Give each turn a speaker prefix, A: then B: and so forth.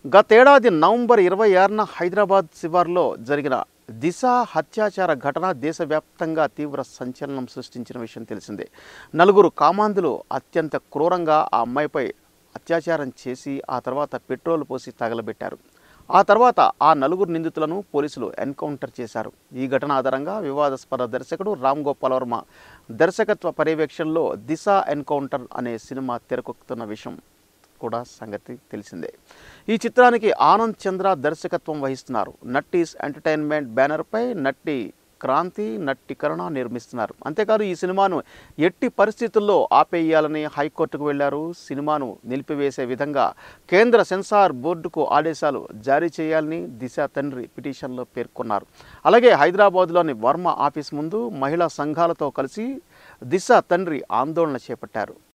A: గతేడాది నవంబర్ ఇరవై ఆరున హైదరాబాద్ శివార్లో జరిగిన దిశ హత్యాచార ఘటన దేశవ్యాప్తంగా తీవ్ర సంచలనం సృష్టించిన విషయం తెలిసిందే నలుగురు కామాంధులు అత్యంత క్రూరంగా ఆ అమ్మాయిపై అత్యాచారం చేసి ఆ తర్వాత పెట్రోల్ పోసి తగలబెట్టారు ఆ తర్వాత ఆ నలుగురు నిందితులను పోలీసులు ఎన్కౌంటర్ చేశారు ఈ ఘటన ఆధారంగా వివాదాస్పద దర్శకుడు రామ్ గోపాల్ వర్మ దర్శకత్వ పర్యవేక్షణలో దిశ ఎన్కౌంటర్ అనే సినిమా తెరకెక్కుతున్న విషయం కూడా సంగతి తెలిసిందే ఈ చిత్రానికి ఆనంద్ చంద్ర దర్శకత్వం వహిస్తున్నారు నట్టీస్ ఎంటర్టైన్మెంట్ బ్యానర్పై నట్టి క్రాంతి నట్టి కరుణ నిర్మిస్తున్నారు అంతేకాదు ఈ సినిమాను ఎట్టి పరిస్థితుల్లో ఆపేయాలని హైకోర్టుకు వెళ్లారు సినిమాను నిలిపివేసే విధంగా కేంద్ర సెన్సార్ బోర్డుకు ఆదేశాలు జారీ చేయాలని దిశ తండ్రి పిటిషన్లో పేర్కొన్నారు అలాగే హైదరాబాద్లోని వర్మ ఆఫీస్ ముందు మహిళా సంఘాలతో కలిసి దిశ తండ్రి ఆందోళన చేపట్టారు